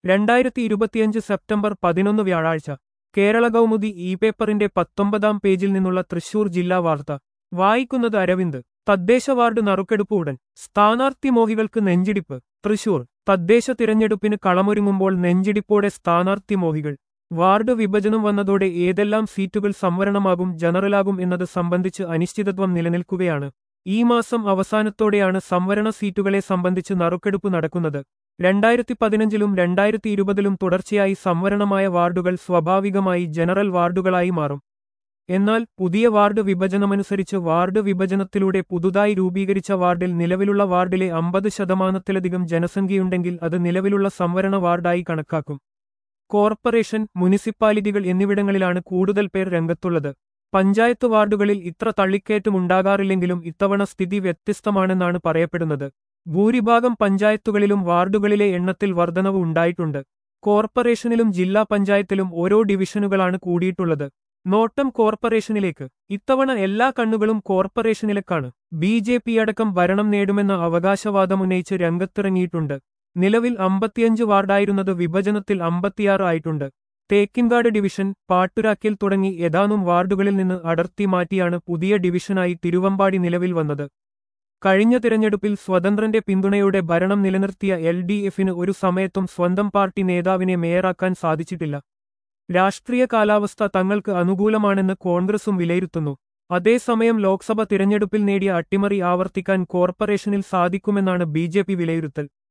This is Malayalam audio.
രണ്ടായിരത്തി ഇരുപത്തിയഞ്ച് സെപ്റ്റംബർ പതിനൊന്ന് വ്യാഴാഴ്ച കേരള കൗമുദി ഇ പേപ്പറിന്റെ പത്തൊമ്പതാം പേജിൽ നിന്നുള്ള തൃശൂർ ജില്ലാ വാർത്ത വായിക്കുന്നത് അരവിന്ദ് തദ്ദേശ വാർഡ് നറുക്കെടുപ്പ് ഉടൻ സ്ഥാനാർത്ഥി മോഹികൾക്ക് നെഞ്ചിടിപ്പ് തൃശൂർ തദ്ദേശ തിരഞ്ഞെടുപ്പിന് കളമൊരുങ്ങുമ്പോൾ നെഞ്ചിടിപ്പോടെ സ്ഥാനാർത്ഥി മോഹികൾ വാർഡ് വിഭജനം വന്നതോടെ ഏതെല്ലാം സീറ്റുകൾ സംവരണമാകും ജനറലാകും എന്നത് സംബന്ധിച്ച് അനിശ്ചിതത്വം നിലനിൽക്കുകയാണ് ഈ മാസം അവസാനത്തോടെയാണ് സംവരണ സീറ്റുകളെ സംബന്ധിച്ച് നറുക്കെടുപ്പ് നടക്കുന്നത് രണ്ടായിരത്തി പതിനഞ്ചിലും രണ്ടായിരത്തി ഇരുപതിലും തുടർച്ചയായി സംവരണമായ വാർഡുകൾ സ്വാഭാവികമായി ജനറൽ വാർഡുകളായി മാറും എന്നാൽ പുതിയ വാർഡ് വിഭജനമനുസരിച്ച് വാർഡ് വിഭജനത്തിലൂടെ പുതുതായി രൂപീകരിച്ച വാർഡിൽ നിലവിലുള്ള വാർഡിലെ അമ്പത് ശതമാനത്തിലധികം ജനസംഖ്യയുണ്ടെങ്കിൽ അത് നിലവിലുള്ള സംവരണ വാർഡായി കണക്കാക്കും കോർപ്പറേഷൻ മുനിസിപ്പാലിറ്റികൾ എന്നിവിടങ്ങളിലാണ് കൂടുതൽ പേർ രംഗത്തുള്ളത് പഞ്ചായത്ത് വാർഡുകളിൽ ഇത്ര തള്ളിക്കയറ്റമുണ്ടാകാറില്ലെങ്കിലും ഇത്തവണ സ്ഥിതി വ്യത്യസ്തമാണെന്നാണ് പറയപ്പെടുന്നത് ഭൂരിഭാഗം പഞ്ചായത്തുകളിലും വാർഡുകളിലെ എണ്ണത്തിൽ വർധനവ് ഉണ്ടായിട്ടുണ്ട് കോർപ്പറേഷനിലും ജില്ലാ പഞ്ചായത്തിലും ഓരോ ഡിവിഷനുകളാണ് കൂടിയിട്ടുള്ളത് നോട്ടം കോർപ്പറേഷനിലേക്ക് ഇത്തവണ എല്ലാ കണ്ണുകളും കോർപ്പറേഷനിലേക്കാണ് ബി ജെ പി അടക്കം ഭരണം നേടുമെന്ന അവകാശവാദമുന്നയിച്ച് രംഗത്തിറങ്ങിയിട്ടുണ്ട് നിലവിൽ അമ്പത്തിയഞ്ച് വാർഡായിരുന്നത് വിഭജനത്തിൽ അമ്പത്തിയാറ് ആയിട്ടുണ്ട് തേക്കിൻകാട് ഡിവിഷൻ പാട്ടുരാക്കൽ തുടങ്ങി ഏതാനും വാർഡുകളിൽ നിന്ന് അടർത്തി മാറ്റിയാണ് പുതിയ ഡിവിഷനായി തിരുവമ്പാടി നിലവിൽ വന്നത് കഴിഞ്ഞ തിരഞ്ഞെടുപ്പിൽ സ്വതന്ത്രന്റെ പിന്തുണയോടെ ഭരണം നിലനിർത്തിയ എൽ ഡി എഫിന് ഒരു സമയത്തും സ്വന്തം പാർട്ടി നേതാവിനെ മേയറാക്കാൻ സാധിച്ചിട്ടില്ല രാഷ്ട്രീയ കാലാവസ്ഥ തങ്ങൾക്ക് അനുകൂലമാണെന്ന് കോൺഗ്രസും വിലയിരുത്തുന്നു അതേസമയം ലോക്സഭ തിരഞ്ഞെടുപ്പിൽ നേടിയ അട്ടിമറി ആവർത്തിക്കാൻ കോർപ്പറേഷനിൽ സാധിക്കുമെന്നാണ് ബി വിലയിരുത്തൽ